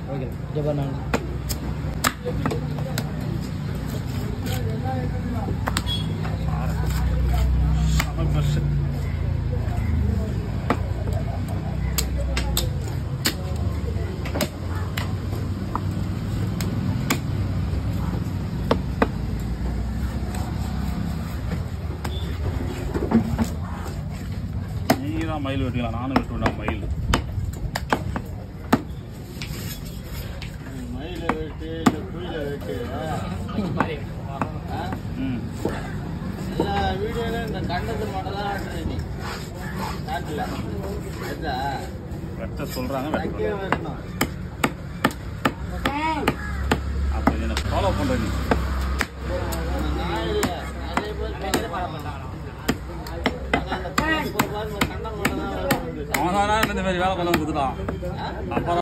Okay ஜப்பா நான் செம fresh நீ தான் மயில் வெட்டிக்கலாம் நானும் வெட்டுவேன்டா மயில் மயில வெட்டு இல்லை குயில வெட்டு ஆ? ம் எல்லா வீடியோலையும் இந்த கண்டது மட்டும் தான் ஆட்டுறது நீ காட்டல எதா வெட்ட சொல்கிறாங்க தக்கே வெட்ட வரணும் அப்போ என்ன ஃபாலோ பண்ணுற நீ நான் இல்லை நிறைய பேர் பேசுகிற அந்த கண்டம் மட்டும் தான் வருது அவன் தானே இந்த மாதிரி வேலை கொண்டு வந்து கொடுத்துட்டான் அப்புறம்